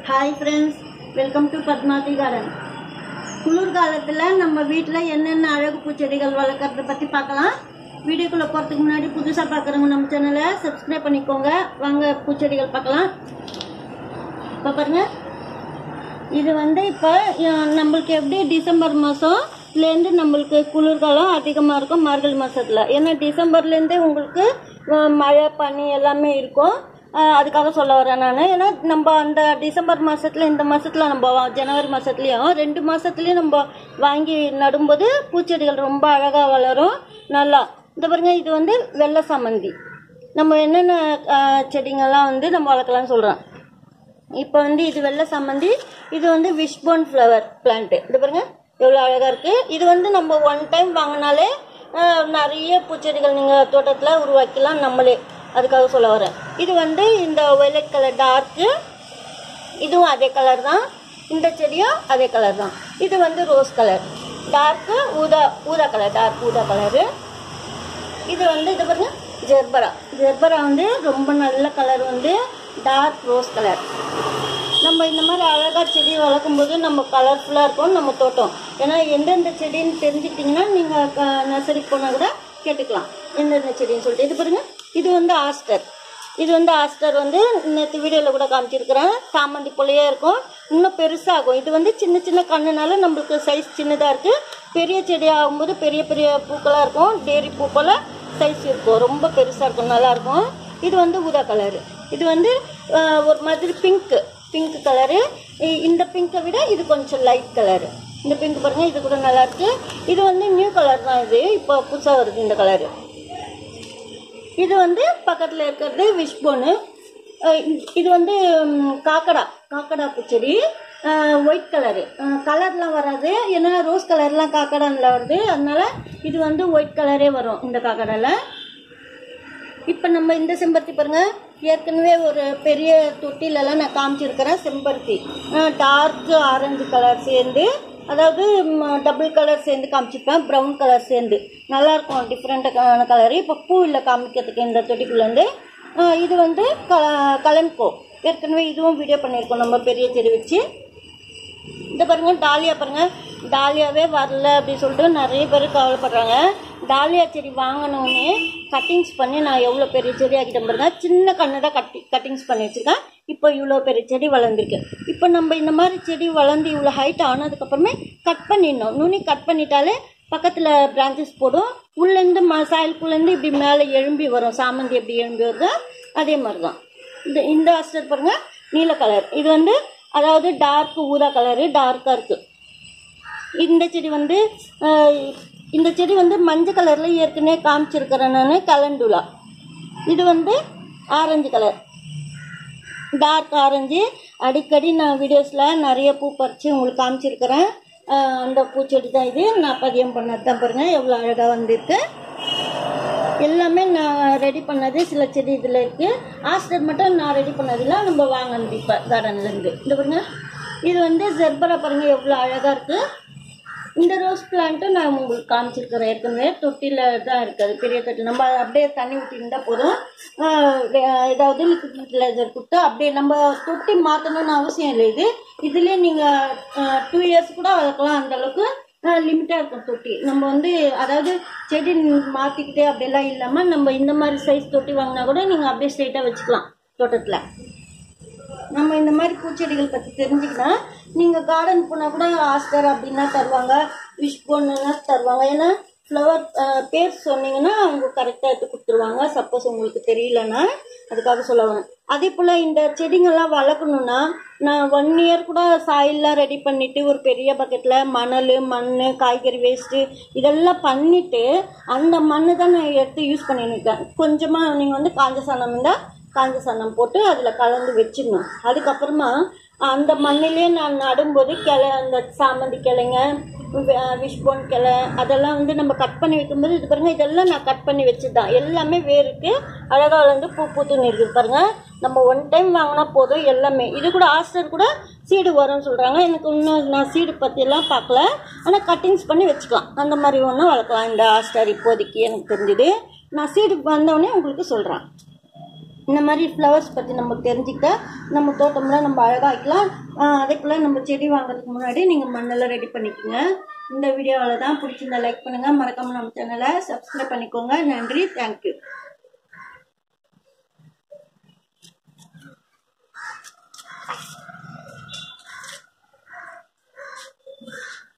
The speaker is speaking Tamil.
hi friends welcome to Padmavati garden குளிர்காலத்தில் நம்ம வீட்டில் என்னென்ன அழகு பூச்செடிகள் வளர்க்குறத பற்றி பார்க்கலாம் வீடியோக்குள்ளே போகிறதுக்கு முன்னாடி புதுசாக பார்க்குறவங்க நம்ம சேனலை சப்ஸ்கிரைப் பண்ணிக்கோங்க வாங்க பூச்செடிகள் பார்க்கலாம் இப்போ பாருங்க இது வந்து இப்போ நம்மளுக்கு எப்படி டிசம்பர் மாதம்லேருந்து நம்மளுக்கு குளிர்காலம் அதிகமாக இருக்கும் மார்கழி மாதத்தில் ஏன்னா டிசம்பர்லேருந்தே உங்களுக்கு அஹ், மழை பனி எல்லாமே இருக்கும் அஹ், அதுக்காக சொல்ல வரேன் நான் ஏன்னா நம்ம அந்த டிசம்பர் மாதத்தில் இந்த மாதத்தில் நம்ம வா- ஜனவரி மாதத்துலேயும் ரெண்டு மாதத்துலேயும் நம்ம வாங்கி நடும்போது பூச்செடிகள் ரொம்ப அழகாக வளரும் நல்லா இந்த பாருங்க இது வந்து வெள்ளை சாமந்தி நம்ம என்னென்ன அஹ், செடிங்கெல்லாம் வந்து நம்ம வளர்க்கலாம்னு சொல்கிறோம் இப்போ வந்து இது வெள்ளை சம்மந்தி இது வந்து விஷ்போன் ஃப்ளவர் பிளான்ட் இது பாருங்க எவ்வளோ அழகாக இருக்குது இது வந்து நம்ம ஒன் டைம் வாங்கினாலே ஆஹ், நிறைய பூச்செடிகள் நீங்கள் தோட்டத்தில் உருவாக்கலாம் நம்மளே அதுக்காக சொல்ல வரேன் இது வந்து இந்த ஒயலட் கலர் டார்க்கு இதுவும் அதே கலர் தான் இந்த செடியும் அதே கலர் தான் இது வந்து ரோஸ் கலர் டார்க்கு ஊதா ஊதா கலர் டார்க் ஊதா கலரு இது வந்து இது பாருங்க ஜெர்பரா ஜெர்பரா வந்து ரொம்ப நல்ல கலர் வந்து டார்க் ரோஸ் கலர் நம்ம இந்த மாதிரி அழகா செடி வளர்க்கும் போது நம்ம கலர்ஃபுல்லாக இருக்கும் நம்ம தோட்டம் ஏன்னா எந்தெந்த செடின்னு தெரிஞ்சுக்கிட்டிங்கன்னா நீங்கள் நர்சரிக்கு போனால் கூட கேட்டுக்கலாம் எந்தெந்த செடின்னு சொல்லிட்டு இது பாருங்க இது வந்து ஆஸ்டர் இது வந்து ஆஸ்டர் வந்து நேற்று வீடியோவில் கூட காமிச்சிருக்கிறேன் சாமந்தி போலயே இருக்கும் இன்னும் பெருசாகும் இது வந்து சின்ன சின்ன கண்ணுனால நம்மளுக்கு சைஸ் சின்னதாக இருக்குது பெரிய செடி ஆகும்போது பெரிய பெரிய பூக்களாக இருக்கும் டேரி பூ போல் சைஸ் இருக்கும் ரொம்ப பெருசாக இருக்கும் நல்லா இருக்கும் இது வந்து ஊதா கலரு இது வந்து ஆஹ், ஒரு மாதிரி பிங்க்கு பிங்க் கலரு இந்த பிங்கை விட இது கொஞ்சம் லைட் கலரு இந்த பிங்க் பாருங்க இது கூட நல்லா இருக்கு இது வந்து நியூ கலர் தான் இது இப்போ புதுசாக வருது இந்த கலரு இது வந்து பக்கத்தில் இருக்கிறது விஷ்போனு இது வந்து ம், காக்கடா காக்கடா பூச்செடி ஒயிட் கலரு கலர்லாம் வராது ஏன்னா ரோஸ் கலர்லாம் காக்கடானில் வருது அதனால இது வந்து ஒயிட் கலரே வரும் இந்த காக்கடால இப்போ நம்ம இந்த செம்பருத்தி பாருங்க ஏற்கனவே ஒரு பெரிய தொட்டிலெல்லாம் நான் காமிச்சிருக்கிறேன் செம்பருத்தி டார்க் ஆரஞ்சு கலர் சேர்ந்து அதாவது டபுள் கலர் சேர்ந்து காமிச்சிருப்பேன் ப்ரௌன் கலர் சேர்ந்து நல்லா இருக்கும் டிஃப்ரெண்ட்டான கலரு இப்போ பூ இல்லை காமிக்கிறதுக்கு இந்த தொட்டிக்குள்ளேருந்து இது வந்து க கலன்கோ ஏற்கனவே இதுவும் வீடியோ பண்ணியிருக்கோம் நம்ம பெரிய செடி வச்சு இந்த பாருங்க டாலியா பாருங்க டாலியாவே வரல அப்படின்னு சொல்லிட்டு நிறைய பேர் கவலைப்படுறாங்க டாலியா செடி வாங்கினோடனே கட்டிங்ஸ் பண்ணி நான் எவ்வளோ பெரிய செடி ஆக்கிட்டேன் பாருங்க சின்ன கண்ணு தான் கட்டி கட்டிங்ஸ் பண்ணி வச்சிருக்கேன் இப்போ இவ்வளோ பெரிய செடி வளர்ந்துருக்கு இப்போ நம்ம இந்த மாதிரி செடி வளர்ந்து இவ்வளோ ஹைட் ஆனதுக்கப்புறமே கட் பண்ணிடணும் நுனி கட் பண்ணிட்டாலே பக்கத்தில் பிரான்ச்சஸ் போடும் உள்ளேருந்து ம சாயலுக்குள்ளேருந்து இப்படி மேலே எழும்பி வரும் சாமந்தி எப்படி எழும்பி வருதோ அதே மாதிரி தான் இந்த இந்த அஸ்டர் பாருங்க நீல கலர் இது வந்து அதாவது டார்க் ஊதா கலரு டார்க்காக இருக்குது இந்த செடி வந்து அஹ், இந்த செடி வந்து மஞ்சள் கலரில் ஏற்கனவே காமிச்சிருக்கிறேன் நான் கலண்டுலா இது வந்து ஆரஞ்சு கலர் டார்க் ஆரஞ்சு அடிக்கடி நான் வீடியோஸில் நிறைய பூ பறித்து உங்களுக்கு காமிச்சிருக்கிறேன் அஹ், அந்த பூச்செடி தான் இது நான் பதியம் பண்ணது தான் பாருங்கள் எவ்வளோ அழகாக வந்திருக்கு எல்லாமே நான் ரெடி பண்ணது சில செடி இதில் இருக்குது ஆஸ்டர் மட்டும் நான் ரெடி பண்ணதில்ல நம்ம வாங்கினது இப்போ கார்டன்லேருந்து இந்த பாருங்க இது வந்து ஜெர்பரா பாருங்க எவ்வளோ அழகாக இருக்குது இந்த ரோஸ் பிளான்ட்டும் நான் உங்களுக்கு காமிச்சிருக்கிறேன் ஏற்கனவே தொட்டியில் தான் இருக்குது பெரிய தொட்டி நம்ம அப்படியே தண்ணி ஊற்றிருந்தா போதும் ஆஹ் வே- ஏதாவது லிக்விட் ஃபர்டிலைசர் கொடுத்து அப்படியே நம்ம தொட்டி மாற்றணும்னு அவசியம் இல்லை இது இதுலேயே நீங்கள் டூ இயர்ஸ் கூட வளர்க்கலாம் அந்த அளவுக்கு லிமிட்டாக இருக்கும் தொட்டி நம்ம வந்து அதாவது செடி மாற்றிக்கிட்டே அப்படியெல்லாம் இல்லாமல் நம்ம இந்த மாதிரி சைஸ் தொட்டி வாங்கினா கூட நீங்கள் அப்படியே ஸ்ட்ரைட்டாக வச்சுக்கலாம் தோட்டத்தில் நம்ம இந்த மாதிரி பூச்செடிகள் பற்றி தெரிஞ்சுக்கினா நீங்கள் கார்டன் போனால் கூட ஆஸ்டர் அப்படின்னா தருவாங்க விஷ் பொண்ணுன்னா தருவாங்க ஏன்னா ஃப்ளவர் பேர் சொன்னீங்கன்னா அவங்க கரெக்டாக எடுத்து கொடுத்துருவாங்க சப்போஸ் உங்களுக்கு தெரியலன்னா அதுக்காக சொல்ல வரேன் அதே போல் இந்த செடிங்கெல்லாம் வளர்க்கணுன்னா நான் ஒன் இயர் கூட சாயில்லாம் ரெடி பண்ணிவிட்டு ஒரு பெரிய பக்கெட்டில் மணல் மண் காய்கறி வேஸ்ட்டு இதெல்லாம் பண்ணிவிட்டு அந்த மண்ணு தான் நான் எடுத்து யூஸ் பண்ணின்னு இருக்கேன் கொஞ்சமாக நீங்கள் வந்து காஞ்ச சாணம் இருந்தால் காஞ்ச சாணம் போட்டு அதில் கலந்து வச்சிடணும் அதுக்கப்புறமா அந்த மண்ணிலே நான் நடும்போது கிளை அந்த சாமந்தி கிளைங்க விஷ் கிளை அதெல்லாம் வந்து நம்ம கட் பண்ணி வைக்கும்போது இது பாருங்க இதெல்லாம் நான் கட் பண்ணி வச்சுதான் எல்லாமே வேருக்கு அழகாக வந்து பூ பூத்துன்னு இருக்குது பாருங்க நம்ம ஒன் டைம் வாங்கினா போதும் எல்லாமே இது கூட ஆஸ்டர் கூட சீடு வரும்னு சொல்கிறாங்க எனக்கு இன்னும் நான் சீடு பற்றியெல்லாம் பார்க்கல ஆனால் கட்டிங்ஸ் பண்ணி வச்சுக்கலாம் அந்த மாதிரி ஒன்றும் வளர்க்கலாம் இந்த ஆஸ்டர் இப்போதைக்கு எனக்கு தெரிஞ்சுது நான் சீடு வந்தோடனே உங்களுக்கு சொல்கிறேன் இந்த மாதிரி ஃப்ளவர்ஸ் பற்றி நம்ம தெரிஞ்சுக்கிட்டா நம்ம தோட்டம்லாம் நம்ம அழகாக்கலாம் அதே போல் நம்ம செடி வாங்குறதுக்கு முன்னாடி நீங்கள் மண்ணெல்லாம் ரெடி பண்ணிக்கோங்க இந்த வீடியோவில் தான் பிடிச்சிருந்தா லைக் பண்ணுங்கள் மறக்காமல் நம்ம சேனலை சப்ஸ்கிரைப் பண்ணிக்கோங்க நன்றி தேங்க்யூ